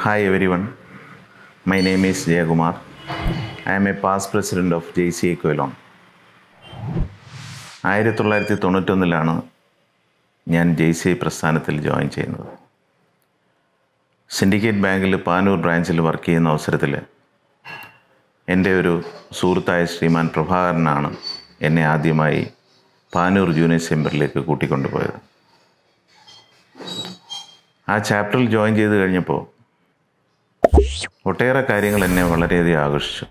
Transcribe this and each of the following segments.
Hi everyone, my name is Jayakumar. I am a past president of JCA Koilon. ആയിരത്തി തൊള്ളായിരത്തി തൊണ്ണൂറ്റൊന്നിലാണ് ഞാൻ J C I പ്രസ്ഥാനത്തിൽ join ചെയ്യുന്നത് സിൻഡിക്കേറ്റ് ബാങ്കിൽ പാനൂർ ബ്രാഞ്ചിൽ വർക്ക് ചെയ്യുന്ന അവസരത്തിൽ എൻ്റെ ഒരു സുഹൃത്തായ ശ്രീമാൻ പ്രഭാകരനാണ് എന്നെ ആദ്യമായി പാനൂർ ജൂനിയർ ചേംബറിലേക്ക് കൂട്ടിക്കൊണ്ടുപോയത് ആ ചാപ്റ്ററിൽ ജോയിൻ ചെയ്ത് കഴിഞ്ഞപ്പോൾ ഒട്ടേറെ കാര്യങ്ങൾ എന്നെ വളരെയധികം ആകർഷിച്ചു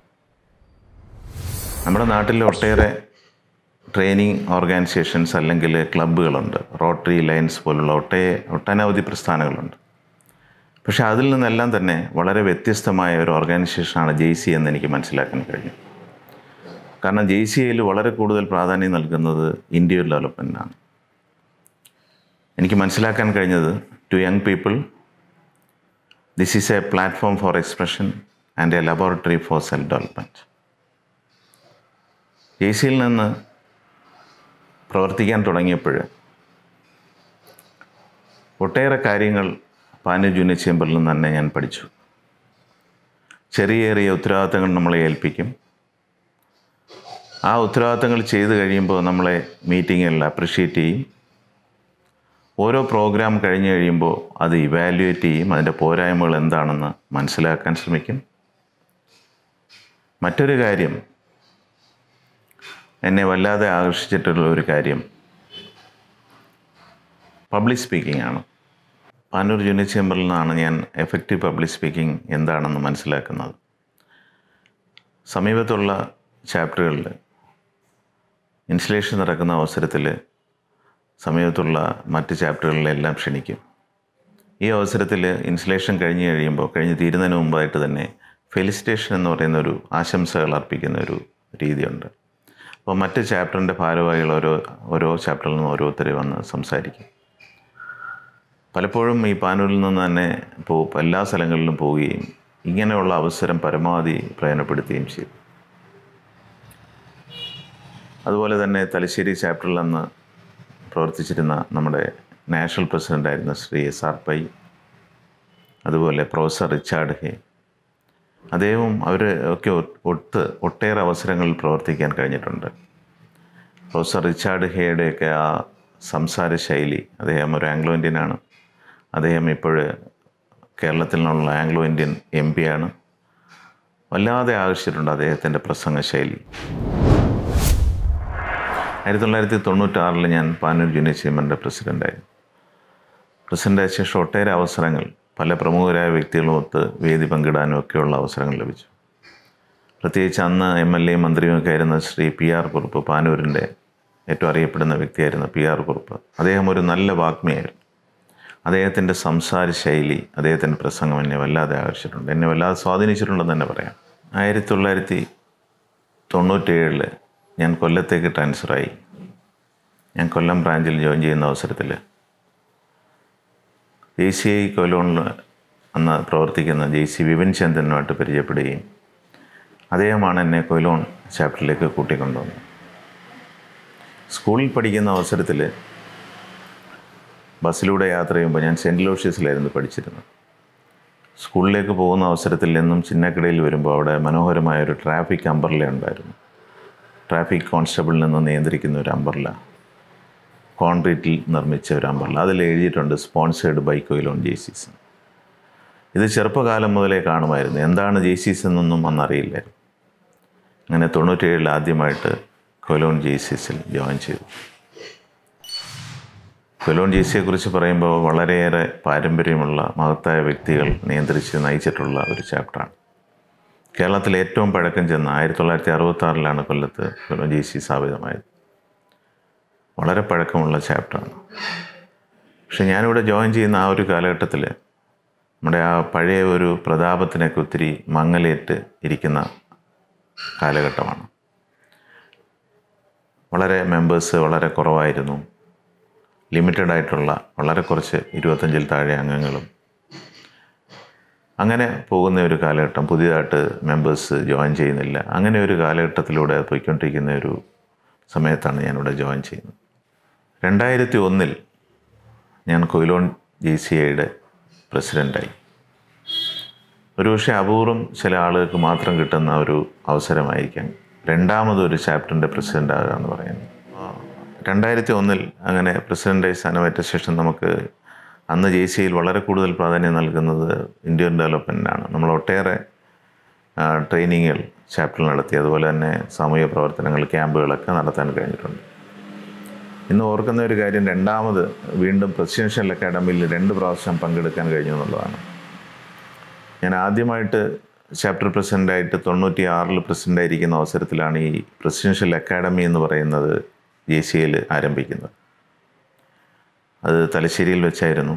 നമ്മുടെ നാട്ടിൽ ഒട്ടേറെ ട്രെയിനിങ് ഓർഗനൈസേഷൻസ് അല്ലെങ്കിൽ ക്ലബ്ബുകളുണ്ട് റോട്ടറി ലയൻസ് പോലുള്ള ഒട്ടേ ഒട്ടനവധി പ്രസ്ഥാനങ്ങളുണ്ട് പക്ഷേ അതിൽ നിന്നെല്ലാം തന്നെ വളരെ വ്യത്യസ്തമായ ഒരു ഓർഗനൈസേഷനാണ് ജെ സി എന്ന് എനിക്ക് മനസ്സിലാക്കാൻ കഴിഞ്ഞു കാരണം ജെ സി ഐയിൽ വളരെ കൂടുതൽ പ്രാധാന്യം നൽകുന്നത് ഇൻഡിവിജ്വൽ ഡെവലപ്മെൻറ്റിനാണ് എനിക്ക് മനസ്സിലാക്കാൻ കഴിഞ്ഞത് to young people this is a platform for expression and a laboratory for self development J സിയിൽ നിന്ന് പ്രവർത്തിക്കാൻ തുടങ്ങിയപ്പോൾ ഒട്ടേറെ കാര്യങ്ങൾ പാനൂർ ജൂനിയർ ചേംബറിൽ നിന്ന് തന്നെ ഞാൻ പഠിച്ചു ചെറിയ ചെറിയ ഉത്തരവാദിത്തങ്ങൾ നമ്മളെ ഏൽപ്പിക്കും ആ ഉത്തരവാദിത്തങ്ങൾ ചെയ്തു കഴിയുമ്പോൾ നമ്മളെ മീറ്റിങ്ങുകളിൽ അപ്രിഷ്യേറ്റ് ചെയ്യും ഓരോ പ്രോഗ്രാം കഴിഞ്ഞ് കഴിയുമ്പോൾ അത് ഇവാലുവേറ്റ് ചെയ്യും അതിൻ്റെ പോരായ്മകൾ എന്താണെന്ന് മനസ്സിലാക്കാൻ ശ്രമിക്കും മറ്റൊരു കാര്യം എന്നെ വല്ലാതെ ആകർഷിച്ചിട്ടുള്ള ഒരു കാര്യം പബ്ലിക് സ്പീക്കിംഗ് ആണ് പാനൂർ ജൂനിയർ ചേംബറിൽ നിന്നാണ് ഞാൻ എഫക്റ്റീവ് പബ്ലിക് സ്പീക്കിംഗ് എന്താണെന്ന് മനസ്സിലാക്കുന്നത് സമീപത്തുള്ള ചാപ്റ്ററുകളിൽ ഇൻസ്റ്റലേഷൻ നടക്കുന്ന അവസരത്തിൽ സമീപത്തുള്ള മറ്റ് ചാപ്റ്ററുകളിലെല്ലാം ക്ഷണിക്കും ഈ അവസരത്തിൽ ഇൻസ്റ്റലേഷൻ കഴിഞ്ഞ് കഴിയുമ്പോൾ കഴിഞ്ഞ് തീരുന്നതിന് മുമ്പായിട്ട് തന്നെ ഫെലിസിറ്റേഷൻ എന്ന് പറയുന്ന ഒരു ആശംസകൾ അർപ്പിക്കുന്ന ഒരു രീതിയുണ്ട് അപ്പോൾ മറ്റ് ചാപ്റ്ററിൻ്റെ ഭാരവാഹികൾ ഓരോ ഓരോ ചാപ്റ്ററിൽ നിന്ന് ഓരോരുത്തർ വന്ന് സംസാരിക്കും പലപ്പോഴും ഈ പാനൂരിൽ നിന്ന് തന്നെ പോ എല്ലാ സ്ഥലങ്ങളിലും പോവുകയും ഇങ്ങനെയുള്ള അവസരം പരമാവധി പ്രയോജനപ്പെടുത്തുകയും ചെയ്തു അതുപോലെ തന്നെ തലശ്ശേരി ചാപ്റ്ററിൽ അന്ന് പ്രവർത്തിച്ചിരുന്ന നമ്മുടെ നാഷണൽ പ്രസിഡൻ്റായിരുന്ന ശ്രീ എസ് ആർ പൈ അതുപോലെ പ്രൊഫസർ റിച്ചാർഡ് ഹേ അദ്ദേഹവും അവർ ഒക്കെ ഒത്ത് ഒട്ടേറെ അവസരങ്ങളിൽ പ്രവർത്തിക്കാൻ കഴിഞ്ഞിട്ടുണ്ട് പ്രൊഫസർ റിച്ചാർഡ് ഹേയുടെയൊക്കെ ആ സംസാര ശൈലി അദ്ദേഹം ഒരു ആംഗ്ലോ ഇന്ത്യനാണ് അദ്ദേഹം ഇപ്പോൾ കേരളത്തിൽ നിന്നുള്ള ആംഗ്ലോ ഇന്ത്യൻ എം പി ആണ് വല്ലാതെ ആകർഷിച്ചിട്ടുണ്ട് അദ്ദേഹത്തിൻ്റെ പ്രസംഗ ശൈലി ആയിരത്തി തൊള്ളായിരത്തി തൊണ്ണൂറ്റാറിൽ ഞാൻ പാനൂർ ജൂനിയർ ചേംബറിൻ്റെ പ്രസിഡൻ്റായിരുന്നു പ്രസിഡൻ്റായ ശേഷം ഒട്ടേറെ അവസരങ്ങൾ പല പ്രമുഖരായ വ്യക്തികളുമൊത്ത് വേദി പങ്കിടാനും ഒക്കെയുള്ള അവസരങ്ങൾ ലഭിച്ചു പ്രത്യേകിച്ച് അന്ന് എം എൽ എ മന്ത്രിയുമൊക്കെ ആയിരുന്ന ശ്രീ പി ആർ കുറുപ്പ് പാനൂരിൻ്റെ ഏറ്റവും അറിയപ്പെടുന്ന വ്യക്തിയായിരുന്നു പി ആർ കുറുപ്പ് അദ്ദേഹം ഒരു നല്ല വാഗ്മിയായിരുന്നു അദ്ദേഹത്തിൻ്റെ സംസാര ശൈലി അദ്ദേഹത്തിൻ്റെ പ്രസംഗം എന്നെ വല്ലാതെ ആകർഷിച്ചിട്ടുണ്ട് എന്നെ വല്ലാതെ സ്വാധീനിച്ചിട്ടുണ്ടെന്ന് തന്നെ പറയാം ആയിരത്തി തൊള്ളായിരത്തി തൊണ്ണൂറ്റേഴിൽ ഞാൻ കൊല്ലത്തേക്ക് ട്രാൻസ്ഫറായി ഞാൻ കൊല്ലം ബ്രാഞ്ചിൽ ജോയിൻ ചെയ്യുന്ന അവസരത്തിൽ ജെ സി ഐ കൊലോണിൽ അന്ന് പ്രവർത്തിക്കുന്ന ജെ സി വിപിൻ ചന്ദ്രനുമായിട്ട് പരിചയപ്പെടുകയും അദ്ദേഹമാണ് എന്നെ കൊയിലോൺ ചാപ്റ്ററിലേക്ക് കൂട്ടിക്കൊണ്ടുവന്നത് സ്കൂളിൽ പഠിക്കുന്ന അവസരത്തിൽ ബസ്സിലൂടെ യാത്ര ചെയ്യുമ്പോൾ ഞാൻ സെൻറ്റ് ലൂഷ്യസിലായിരുന്നു പഠിച്ചിരുന്നത് സ്കൂളിലേക്ക് പോകുന്ന അവസരത്തിൽ എന്നും ചിന്നക്കടയിൽ വരുമ്പോൾ അവിടെ മനോഹരമായ ഒരു ട്രാഫിക് അമ്പർല ഉണ്ടായിരുന്നു ട്രാഫിക് കോൺസ്റ്റബിളിൽ നിന്ന് നിയന്ത്രിക്കുന്ന ഒരു അമ്പർല കോൺക്രീറ്റിൽ നിർമ്മിച്ച ഒരു അമ്പർല അതിൽ എഴുതിയിട്ടുണ്ട് സ്പോൺസേഡ് ബൈ കൊയിലോൺ ജെയ്സീസ് ഇത് ചെറുപ്പകാലം മുതലേ കാണുമായിരുന്നു എന്താണ് ജെയ്സീസ് എന്നൊന്നും അന്നറിയില്ലായിരുന്നു അങ്ങനെ തൊണ്ണൂറ്റേഴിൽ ആദ്യമായിട്ട് കൊലോൺ ജെയ്സീസിൽ ജോയിൻ ചെയ്തു കൊലോൺ ജെയ്സിയെക്കുറിച്ച് പറയുമ്പോൾ വളരെയേറെ പാരമ്പര്യമുള്ള മഹത്തായ വ്യക്തികൾ നിയന്ത്രിച്ച് നയിച്ചിട്ടുള്ള ഒരു ചാപ്റ്ററാണ് കേരളത്തിൽ ഏറ്റവും പഴക്കം ചെന്ന ആയിരത്തി തൊള്ളായിരത്തി അറുപത്താറിലാണ് കൊല്ലത്ത് കൊലോൺ ജെയ്സി സ്ഥാപിതമായത് വളരെ പഴക്കമുള്ള ചാപ്റ്ററാണ് പക്ഷെ ഞാനിവിടെ ജോയിൻ ചെയ്യുന്ന ആ ഒരു കാലഘട്ടത്തിൽ നമ്മുടെ ആ പഴയ ഒരു പ്രതാപത്തിനൊക്കെ ഒത്തിരി മങ്ങലേറ്റ് ഇരിക്കുന്ന കാലഘട്ടമാണ് വളരെ മെമ്പേഴ്സ് വളരെ കുറവായിരുന്നു ലിമിറ്റഡ് ആയിട്ടുള്ള വളരെ കുറച്ച് ഇരുപത്തഞ്ചിൽ താഴെ അംഗങ്ങളും അങ്ങനെ പോകുന്ന ഒരു കാലഘട്ടം പുതിയതായിട്ട് മെമ്പേഴ്സ് ജോയിൻ ചെയ്യുന്നില്ല അങ്ങനെ ഒരു കാലഘട്ടത്തിലൂടെ പോയിക്കൊണ്ടിരിക്കുന്ന ഒരു സമയത്താണ് ഞാനിവിടെ ജോയിൻ ചെയ്യുന്നത് രണ്ടായിരത്തി ഒന്നിൽ ഞാൻ കൊയിലോൺ ജി സി ഐയുടെ പ്രസിഡൻ്റായി ഒരുപക്ഷെ അപൂർവം ചില ആളുകൾക്ക് മാത്രം കിട്ടുന്ന ഒരു അവസരമായിരിക്കാം രണ്ടാമതൊരു ചാപ്റ്ററിൻ്റെ പ്രസിഡൻ്റ് ആകുക എന്ന് പറയുന്നത് രണ്ടായിരത്തി ഒന്നിൽ അങ്ങനെ പ്രസിഡൻ്റായി സ്ഥാനമേറ്റ ശേഷം നമുക്ക് അന്ന് ജെ സിയിൽ വളരെ കൂടുതൽ പ്രാധാന്യം നൽകുന്നത് ഇന്ത്യൻ ഡെവലപ്മെൻറ്റിനാണ് നമ്മൾ ഒട്ടേറെ ട്രെയിനിങ്ങുകൾ ചാപ്റ്ററിൽ നടത്തി അതുപോലെ തന്നെ സാമൂഹിക പ്രവർത്തനങ്ങൾ ക്യാമ്പുകളൊക്കെ നടത്താൻ കഴിഞ്ഞിട്ടുണ്ട് ഇന്ന് ഓർക്കുന്ന ഒരു കാര്യം രണ്ടാമത് വീണ്ടും പ്രസിഡൻഷ്യൽ അക്കാഡമിയിൽ രണ്ട് പ്രാവശ്യം പങ്കെടുക്കാൻ കഴിഞ്ഞു എന്നുള്ളതാണ് ഞാൻ ആദ്യമായിട്ട് ചാപ്റ്റർ പ്രസിഡൻ്റായിട്ട് തൊണ്ണൂറ്റി ആറിൽ പ്രസിഡൻ്റായിരിക്കുന്ന അവസരത്തിലാണ് ഈ പ്രസിഡൻഷ്യൽ അക്കാഡമി എന്ന് പറയുന്നത് ജെ സി എയിൽ ആരംഭിക്കുന്നത് അത് തലശ്ശേരിയിൽ വെച്ചായിരുന്നു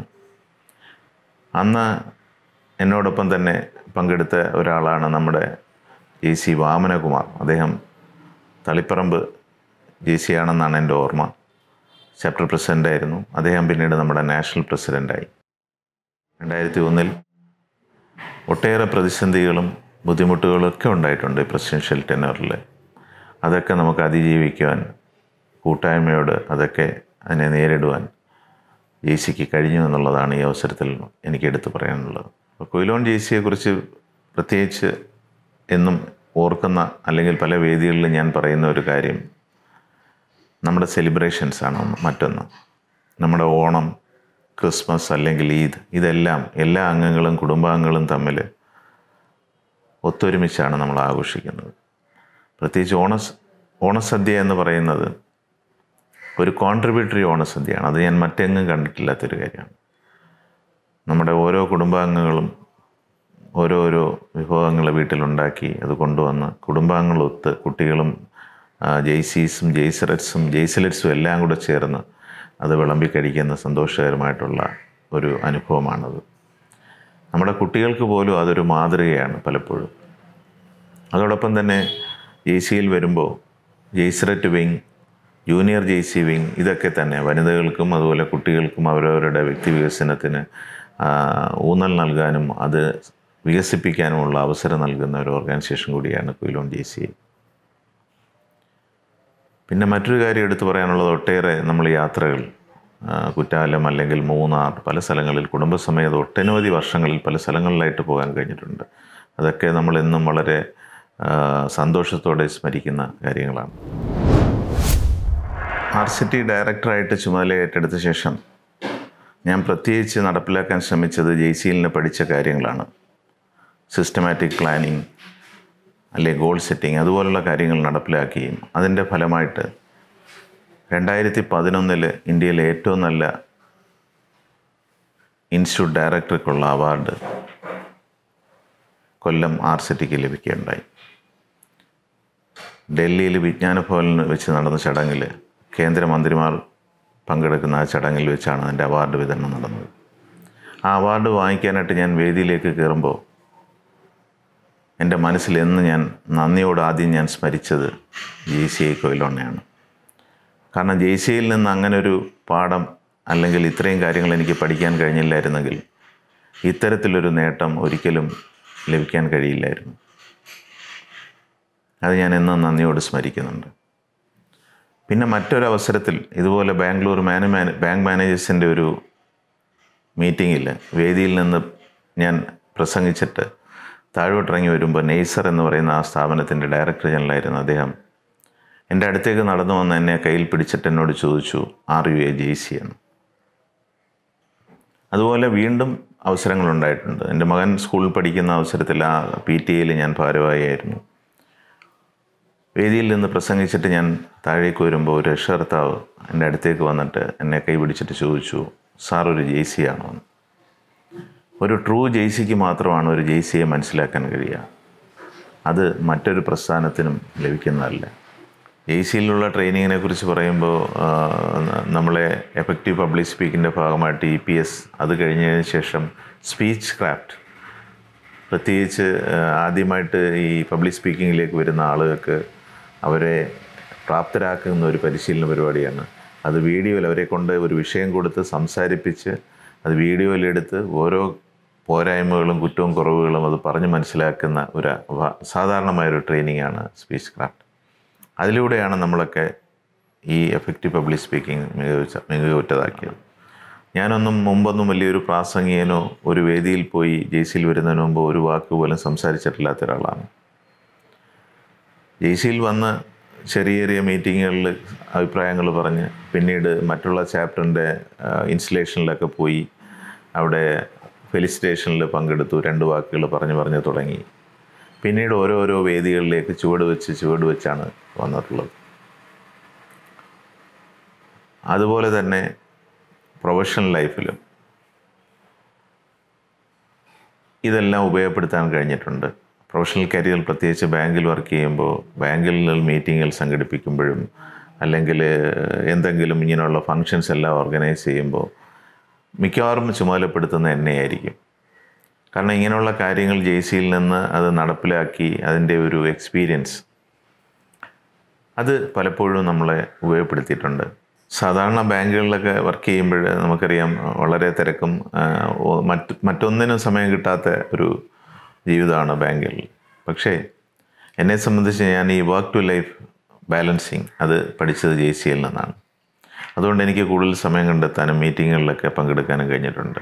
അന്ന് എന്നോടൊപ്പം തന്നെ പങ്കെടുത്ത ഒരാളാണ് നമ്മുടെ ജെ സി വാമനകുമാർ അദ്ദേഹം തളിപ്പറമ്പ് ജെ സി ആണെന്നാണ് എൻ്റെ ഓർമ്മ ചാപ്റ്റർ പ്രസിഡൻ്റായിരുന്നു അദ്ദേഹം പിന്നീട് നമ്മുടെ നാഷണൽ പ്രസിഡൻ്റായി രണ്ടായിരത്തി ഒന്നിൽ ഒട്ടേറെ പ്രതിസന്ധികളും ബുദ്ധിമുട്ടുകളും ഒക്കെ ഉണ്ടായിട്ടുണ്ട് ഈ പ്രസിഡൻഷ്യൽ ടെനറിൽ അതൊക്കെ നമുക്ക് അതിജീവിക്കുവാൻ കൂട്ടായ്മയോട് അതൊക്കെ അതിനെ നേരിടുവാൻ ജെ സിക്ക് കഴിഞ്ഞു എന്നുള്ളതാണ് ഈ അവസരത്തിൽ എനിക്ക് എടുത്തു പറയാനുള്ളത് അപ്പോൾ കൊയിലോൺ ജെ സിയെക്കുറിച്ച് പ്രത്യേകിച്ച് എന്നും ഓർക്കുന്ന അല്ലെങ്കിൽ പല വേദികളിലും ഞാൻ പറയുന്ന ഒരു കാര്യം നമ്മുടെ സെലിബ്രേഷൻസ് ആണ് ഒന്ന് മറ്റൊന്ന് നമ്മുടെ ഓണം ക്രിസ്മസ് അല്ലെങ്കിൽ ഈദ് ഇതെല്ലാം എല്ലാ അംഗങ്ങളും കുടുംബാംഗങ്ങളും തമ്മിൽ ഒത്തൊരുമിച്ചാണ് നമ്മൾ ആഘോഷിക്കുന്നത് പ്രത്യേകിച്ച് ഓണസ് ഓണസദ്യ എന്ന് പറയുന്നത് ഒരു കോൺട്രിബ്യൂട്ടറി ഓണസദ്യയാണ് അത് ഞാൻ മറ്റെങ്ങും കണ്ടിട്ടില്ലാത്തൊരു കാര്യമാണ് നമ്മുടെ ഓരോ കുടുംബാംഗങ്ങളും ഓരോരോ വിഭവങ്ങൾ വീട്ടിലുണ്ടാക്കി അത് കൊണ്ടുവന്ന് കുടുംബാംഗങ്ങളൊത്ത് കുട്ടികളും ജെയ്സീസും ജെയ്സററ്റ്സും ജെയ്സലറ്റ്സും എല്ലാം കൂടെ ചേർന്ന് അത് വിളമ്പി കഴിക്കുന്ന സന്തോഷകരമായിട്ടുള്ള ഒരു അനുഭവമാണത് നമ്മുടെ കുട്ടികൾക്ക് പോലും അതൊരു മാതൃകയാണ് പലപ്പോഴും അതോടൊപ്പം തന്നെ ജെ സിയിൽ വരുമ്പോൾ Jaycette wing junior J C wing ഇതൊക്കെ തന്നെ വനിതകൾക്കും അതുപോലെ കുട്ടികൾക്കും അവരവരുടെ വ്യക്തി വികസനത്തിന് ഊന്നൽ നൽകാനും അത് വികസിപ്പിക്കാനുമുള്ള അവസരം നൽകുന്ന ഒരു ഓർഗനൈസേഷൻ കൂടിയാണ് കുയിലോൺ ജെ സി പിന്നെ മറ്റൊരു കാര്യം എടുത്തു പറയാനുള്ളത് ഒട്ടേറെ നമ്മൾ യാത്രകൾ കുറ്റാലം അല്ലെങ്കിൽ മൂന്നാർ പല സ്ഥലങ്ങളിൽ കുടുംബസമേതം ഒട്ടനവധി വർഷങ്ങളിൽ പല സ്ഥലങ്ങളിലായിട്ട് പോകാൻ കഴിഞ്ഞിട്ടുണ്ട് അതൊക്കെ നമ്മൾ എന്നും വളരെ സന്തോഷത്തോടെ സ്മരിക്കുന്ന കാര്യങ്ങളാണ് ആർ സി ടി ഡയറക്ടറായിട്ട് ചുമതല ഏറ്റെടുത്ത ശേഷം ഞാൻ പ്രത്യേകിച്ച് നടപ്പിലാക്കാൻ ശ്രമിച്ചത് ജെയ്സിയിലിന് പഠിച്ച കാര്യങ്ങളാണ് സിസ്റ്റമാറ്റിക് പ്ലാനിങ് അല്ലെ ഗോൾ സെറ്റിംഗ് അതുപോലുള്ള കാര്യങ്ങൾ നടപ്പിലാക്കുകയും അതിൻ്റെ ഫലമായിട്ട് രണ്ടായിരത്തി പതിനൊന്നിൽ ഇന്ത്യയിലെ ഏറ്റവും നല്ല ഇൻസ്റ്റിറ്റ്യൂട്ട് ഡയറക്ടർക്കുള്ള അവാർഡ് കൊല്ലം ആർ സി ടിക്ക് ലഭിക്കുകയുണ്ടായി ഡൽഹിയിൽ വിജ്ഞാന ഭവനിൽ വെച്ച് നടന്ന ചടങ്ങിൽ കേന്ദ്രമന്ത്രിമാർ പങ്കെടുക്കുന്ന ആ ചടങ്ങിൽ വെച്ചാണ് അതിൻ്റെ അവാർഡ് വിതരണം നടന്നത് ആ അവാർഡ് വാങ്ങിക്കാനായിട്ട് ഞാൻ വേദിയിലേക്ക് കയറുമ്പോൾ എൻ്റെ മനസ്സിൽ എന്ന് ഞാൻ നന്ദിയോട് ആദ്യം ഞാൻ സ്മരിച്ചത് ജെ സി ഐ കൊയിലോണയാണ് കാരണം ജെ സി ഐയിൽ നിന്ന് അങ്ങനെ ഒരു പാഠം അല്ലെങ്കിൽ ഇത്രയും കാര്യങ്ങൾ എനിക്ക് പഠിക്കാൻ കഴിഞ്ഞില്ലായിരുന്നെങ്കിൽ ഇത്തരത്തിലൊരു നേട്ടം ഒരിക്കലും ലഭിക്കാൻ കഴിയില്ലായിരുന്നു അത് ഞാൻ എന്നും നന്ദിയോട് സ്മരിക്കുന്നുണ്ട് പിന്നെ മറ്റൊരവസരത്തിൽ ഇതുപോലെ ബാംഗ്ലൂർ മാനേ ബാങ്ക് മാനേജേഴ്സിൻ്റെ ഒരു മീറ്റിങ്ങിൽ വേദിയിൽ നിന്ന് ഞാൻ പ്രസംഗിച്ചിട്ട് താഴോട്ടിറങ്ങി വരുമ്പോൾ നെയ്സർ എന്ന് പറയുന്ന ആ സ്ഥാപനത്തിൻ്റെ ഡയറക്ടർ ജനറലായിരുന്നു അദ്ദേഹം എൻ്റെ അടുത്തേക്ക് നടന്നു വന്ന് എന്നെ കയ്യിൽ പിടിച്ചിട്ട് എന്നോട് ചോദിച്ചു are you a J C എന്ന് അതുപോലെ വീണ്ടും അവസരങ്ങളുണ്ടായിട്ടുണ്ട് എൻ്റെ മകൻ സ്കൂളിൽ പഠിക്കുന്ന അവസരത്തിൽ ആ പി ടി എയിൽ ഞാൻ ഭാരവാഹിയായിരുന്നു വേദിയിൽ നിന്ന് പ്രസംഗിച്ചിട്ട് ഞാൻ താഴേക്ക് വരുമ്പോൾ ഒരു രക്ഷകർത്താവ് എൻ്റെ അടുത്തേക്ക് വന്നിട്ട് എന്നെ കൈ പിടിച്ചിട്ട് ചോദിച്ചു സാർ ഒരു ജെ സി ആണോ എന്ന് ഒരു ട്രൂ ജെയ്സിക്ക് മാത്രമാണ് ഒരു ജെയ്സിയെ മനസ്സിലാക്കാൻ കഴിയുക അത് മറ്റൊരു പ്രസ്ഥാനത്തിനും ലഭിക്കുന്നതല്ല ജെയ്സിയിലുള്ള ട്രെയിനിങ്ങിനെ കുറിച്ച് പറയുമ്പോൾ നമ്മളെ എഫക്റ്റീവ് പബ്ലിക് സ്പീക്കിൻ്റെ ഭാഗമായിട്ട് ഇ പി എസ് അത് കഴിഞ്ഞതിന് ശേഷം സ്പീച്ച് ക്രാഫ്റ്റ് പ്രത്യേകിച്ച് ആദ്യമായിട്ട് ഈ പബ്ലിക് സ്പീക്കിങ്ങിലേക്ക് വരുന്ന ആളുകൾക്ക് അവരെ പ്രാപ്തരാക്കുന്ന ഒരു പരിശീലന പരിപാടിയാണ് അത് വീഡിയോയിൽ അവരെ കൊണ്ട് ഒരു വിഷയം കൊടുത്ത് സംസാരിപ്പിച്ച് അത് വീഡിയോയിലെടുത്ത് ഓരോ പോരായ്മകളും കുറ്റവും കുറവുകളും അത് പറഞ്ഞ് മനസ്സിലാക്കുന്ന ഒരു സാധാരണമായൊരു ട്രെയിനിങ്ങാണ് സ്പീച്ച് ക്രാഫ്റ്റ് അതിലൂടെയാണ് നമ്മളൊക്കെ ഈ എഫക്റ്റീവ് പബ്ലിക് സ്പീക്കിംഗ് മികച്ച മികവുറ്റതാക്കിയത് ഞാനൊന്നും മുമ്പൊന്നും വലിയൊരു പ്രാസംഗികനോ ഒരു വേദിയിൽ പോയി ജെയ്സിയിൽ വരുന്നതിന് മുമ്പ് ഒരു വാക്ക് പോലും സംസാരിച്ചിട്ടില്ലാത്ത ഒരാളാണ് ജെയ്സിയിൽ വന്ന് ചെറിയ ചെറിയ മീറ്റിങ്ങുകളിൽ അഭിപ്രായങ്ങൾ പറഞ്ഞ് പിന്നീട് മറ്റുള്ള ചാപ്റ്ററിൻ്റെ ഇൻസ്റ്റലേഷനിലൊക്കെ പോയി അവിടെ ഫെലിസിറ്റേഷനിൽ പങ്കെടുത്തു രണ്ട് വാക്കുകൾ പറഞ്ഞ് പറഞ്ഞ് തുടങ്ങി പിന്നീട് ഓരോരോ വേദികളിലേക്ക് ചുവട് വെച്ച് ചുവട് വെച്ചാണ് വന്നിട്ടുള്ളത് അതുപോലെ തന്നെ പ്രൊഫഷണൽ ലൈഫിലും ഇതെല്ലാം ഉപയോഗപ്പെടുത്താൻ കഴിഞ്ഞിട്ടുണ്ട് പ്രൊഫഷണൽ കരിയർ പ്രത്യേകിച്ച് ബാങ്കിൽ വർക്ക് ചെയ്യുമ്പോൾ ബാങ്കിൽ മീറ്റിങ്ങുകൾ സംഘടിപ്പിക്കുമ്പോഴും അല്ലെങ്കിൽ എന്തെങ്കിലും ഇങ്ങനെയുള്ള ഫങ്ഷൻസ് എല്ലാം ഓർഗനൈസ് ചെയ്യുമ്പോൾ മിക്കവാറും ചുമതലപ്പെടുത്തുന്ന എന്നെയായിരിക്കും കാരണം ഇങ്ങനെയുള്ള കാര്യങ്ങൾ ജെ സിയിൽ നിന്ന് അത് നടപ്പിലാക്കി അതിൻ്റെ ഒരു എക്സ്പീരിയൻസ് അത് പലപ്പോഴും നമ്മളെ ഉപയോഗപ്പെടുത്തിയിട്ടുണ്ട് സാധാരണ ബാങ്കുകളിലൊക്കെ വർക്ക് ചെയ്യുമ്പോൾ നമുക്കറിയാം വളരെ തിരക്കും ആ, ഓ- മറ്റ് മറ്റൊന്നിനും സമയം കിട്ടാത്ത ഒരു ജീവിതമാണ് ബാങ്കിൽ പക്ഷേ എന്നെ സംബന്ധിച്ച് ഞാൻ ഈ വർക്ക് ടു ലൈഫ് ബാലൻസിങ് അത് പഠിച്ചത് ജെ സിയിൽ നിന്നാണ് അതുകൊണ്ട് എനിക്ക് കൂടുതൽ സമയം കണ്ടെത്താനും മീറ്റിങ്ങുകളിലൊക്കെ പങ്കെടുക്കാനും കഴിഞ്ഞിട്ടുണ്ട്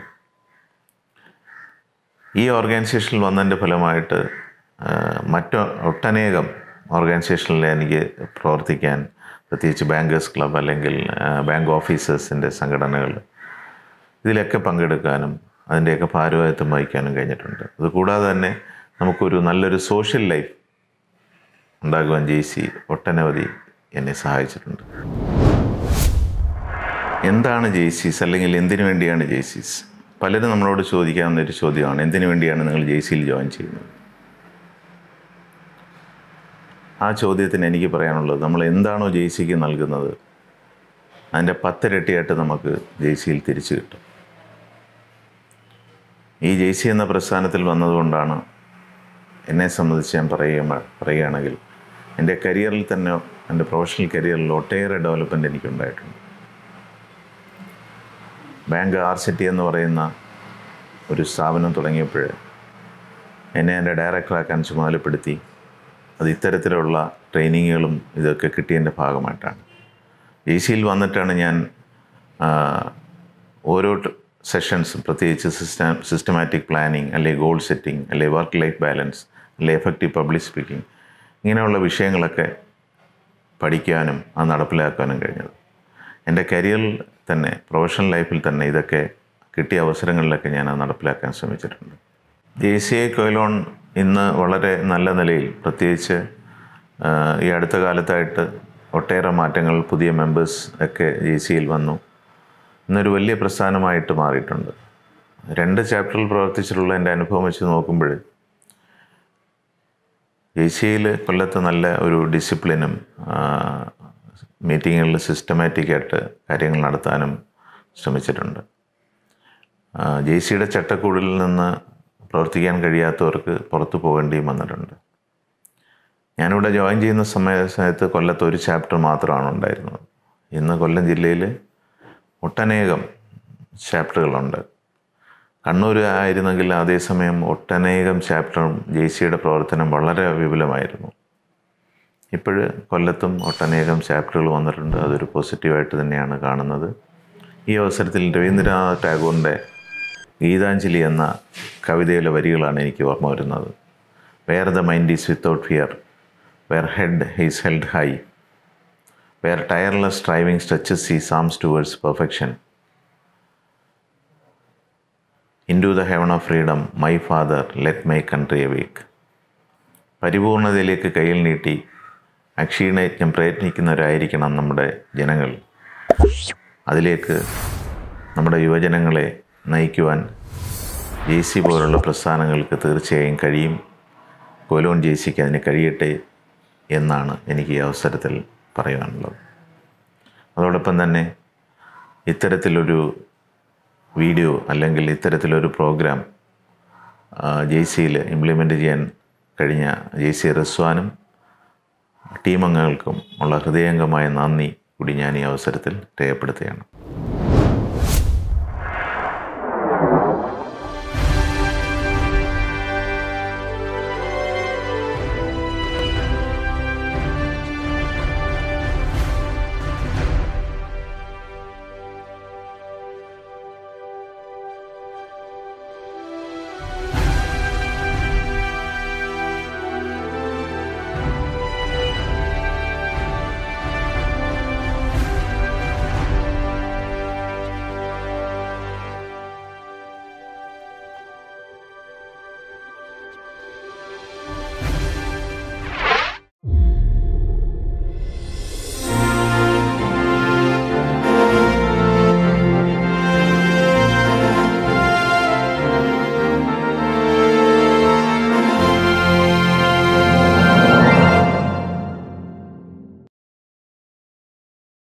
ഈ ഓർഗനൈസേഷനിൽ വന്നതിൻ്റെ ഫലമായിട്ട് ആ, മറ്റ് ഒട്ടനേകം ഓർഗനൈസേഷനിൽ എനിക്ക് പ്രവർത്തിക്കാൻ പ്രത്യേകിച്ച് ബാങ്കേഴ്സ് ക്ലബ് അല്ലെങ്കിൽ ആ, ബാങ്ക് ഓഫീസേഴ്സിൻ്റെ സംഘടനകൾ ഇതിലൊക്കെ പങ്കെടുക്കാനും അതിൻ്റെയൊക്കെ ഭാരവാഹിത്വം വഹിക്കാനും കഴിഞ്ഞിട്ടുണ്ട് അതുകൂടാതെ തന്നെ നമുക്കൊരു നല്ലൊരു സോഷ്യൽ ലൈഫ് ഉണ്ടാകുവാൻ ജെ സി ഒട്ടനവധി എന്നെ സഹായിച്ചിട്ടുണ്ട് എന്താണ് ജെയ്സീസ് അല്ലെങ്കിൽ എന്തിനു വേണ്ടിയാണ് ജെയ്സീസ് പലരും നമ്മളോട് ചോദിക്കാവുന്ന ഒരു ചോദ്യമാണ് എന്തിനു വേണ്ടിയാണ് നിങ്ങൾ ജെയ്സിയിൽ ജോയിൻ ചെയ്യുന്നത് ആ ചോദ്യത്തിന് എനിക്ക് പറയാനുള്ളത് നമ്മൾ എന്താണോ ജെയ്സിക്ക് നൽകുന്നത് അതിൻ്റെ പത്തിരട്ടിയായിട്ട് നമുക്ക് ജെയ്സിയിൽ തിരിച്ചു കിട്ടും ഈ ജെയ്സി എന്ന പ്രസ്ഥാനത്തിൽ വന്നതുകൊണ്ടാണ് എന്നെ സംബന്ധിച്ച് ഞാൻ പറയുക പറയുകയാണെങ്കിൽ എൻ്റെ കരിയറിൽ തന്നെ എൻ്റെ പ്രൊഫഷണൽ കരിയറിൽ ഒട്ടേറെ ഡെവലപ്മെൻറ്റ് എനിക്കുണ്ടായിട്ടുണ്ട് ബാങ്ക് ആർ സിറ്റി എന്ന് പറയുന്ന ഒരു സ്ഥാപനം തുടങ്ങിയപ്പോൾ എന്നെ എൻ്റെ ഡയറക്ടറാക്കാൻ ചുമതലപ്പെടുത്തി അത് ഇത്തരത്തിലുള്ള ട്രെയിനിങ്ങുകളും ഇതൊക്കെ കിട്ടിയതിൻ്റെ ഭാഗമായിട്ടാണ് ജെ സിയിൽ വന്നിട്ടാണ് ഞാൻ ആ, ഓരോ സെഷൻസും പ്രത്യേകിച്ച് സിസ്റ്റം സിസ്റ്റമാറ്റിക് പ്ലാനിങ് അല്ലെങ്കിൽ ഗോൾ സെറ്റിംഗ് അല്ലെങ്കിൽ വർക്ക് ലൈഫ് ബാലൻസ് അല്ലെങ്കിൽ എഫക്റ്റീവ് പബ്ലിക് സ്പീക്കിംഗ് ഇങ്ങനെയുള്ള വിഷയങ്ങളൊക്കെ പഠിക്കാനും അത് നടപ്പിലാക്കാനും കഴിഞ്ഞത് എൻ്റെ കരിയറിൽ തന്നെ പ്രൊഫഷണൽ ലൈഫിൽ തന്നെ ഇതൊക്കെ കിട്ടിയ അവസരങ്ങളിലൊക്കെ ഞാൻ അത് നടപ്പിലാക്കാൻ ശ്രമിച്ചിട്ടുണ്ട് ജെ സി ഐ കൊയിലോൺ ഇന്ന് വളരെ നല്ല നിലയിൽ പ്രത്യേകിച്ച് ആ, ഈ അടുത്ത കാലത്തായിട്ട് ഒട്ടേറെ മാറ്റങ്ങൾ പുതിയ മെമ്പേഴ്സ് ഒക്കെ ജെ സിയിൽ വന്നു ഇന്നൊരു വലിയ പ്രസ്ഥാനമായിട്ട് മാറിയിട്ടുണ്ട് രണ്ട് ചാപ്റ്ററിൽ പ്രവർത്തിച്ചിട്ടുള്ള എൻ്റെ അനുഭവം വെച്ച് നോക്കുമ്പോൾ ഏഷ്യയിൽ കൊല്ലത്ത് നല്ല ഒരു ഡിസിപ്ലിനും മീറ്റിങ്ങുകളിൽ സിസ്റ്റമാറ്റിക്കായിട്ട് കാര്യങ്ങൾ നടത്താനും ശ്രമിച്ചിട്ടുണ്ട് ജെ സിയുടെ ചട്ടക്കൂടിൽ നിന്ന് പ്രവർത്തിക്കാൻ കഴിയാത്തവർക്ക് പുറത്തു പോകേണ്ടിയും വന്നിട്ടുണ്ട് ഞാനിവിടെ ജോയിൻ ചെയ്യുന്ന സമയ സമയത്ത് കൊല്ലത്ത് ഒരു ചാപ്റ്റർ മാത്രമാണ് ഉണ്ടായിരുന്നത് ഇന്ന് കൊല്ലം ജില്ലയിൽ ഒട്ടനേകം ചാപ്റ്ററുകളുണ്ട് കണ്ണൂർ ആയിരുന്നെങ്കിൽ അതേസമയം ഒട്ടനേകം ചാപ്റ്ററും ജെ സിയുടെ പ്രവർത്തനം വളരെ വിപുലമായിരുന്നു ഇപ്പോൾ കൊല്ലത്തും ഒട്ടനേകം ചാപ്റ്ററുകൾ വന്നിട്ടുണ്ട് അതൊരു പോസിറ്റീവായിട്ട് തന്നെയാണ് കാണുന്നത് ഈ അവസരത്തിൽ രവീന്ദ്രനാഥ് ടാഗോറിൻ്റെ ഗീതാഞ്ജലി എന്ന കവിതയിലെ വരികളാണ് എനിക്ക് ഓർമ്മ വരുന്നത് where the mind is without fear where head is held high where tireless driving stretches ഈ arms towards perfection into the heaven of freedom my father let my country awake പരിപൂർണതയിലേക്ക് കയ്യിൽ നീട്ടി അക്ഷീണയജ്ഞം പ്രയത്നിക്കുന്നവരായിരിക്കണം നമ്മുടെ ജനങ്ങൾ അതിലേക്ക് നമ്മുടെ യുവജനങ്ങളെ നയിക്കുവാൻ ജെ സി പോലുള്ള പ്രസ്ഥാനങ്ങൾക്ക് തീർച്ചയായും കഴിയും കൊലോൺ ജെ സിക്ക് അതിന് കഴിയട്ടെ എന്നാണ് എനിക്ക് ഈ അവസരത്തിൽ പറയാനുള്ളത് അതോടൊപ്പം തന്നെ ഇത്തരത്തിലൊരു വീഡിയോ അല്ലെങ്കിൽ ഇത്തരത്തിലൊരു പ്രോഗ്രാം ജെ സിയിൽ ഇംപ്ലിമെൻ്റ് ചെയ്യാൻ കഴിഞ്ഞ ജെ സി റിസ്വാനും ടീം അംഗങ്ങൾക്കും ഉള്ള ഹൃദയംഗമായ നന്ദി കൂടി ഞാൻ ഈ അവസരത്തിൽ രേഖപ്പെടുത്തുകയാണ്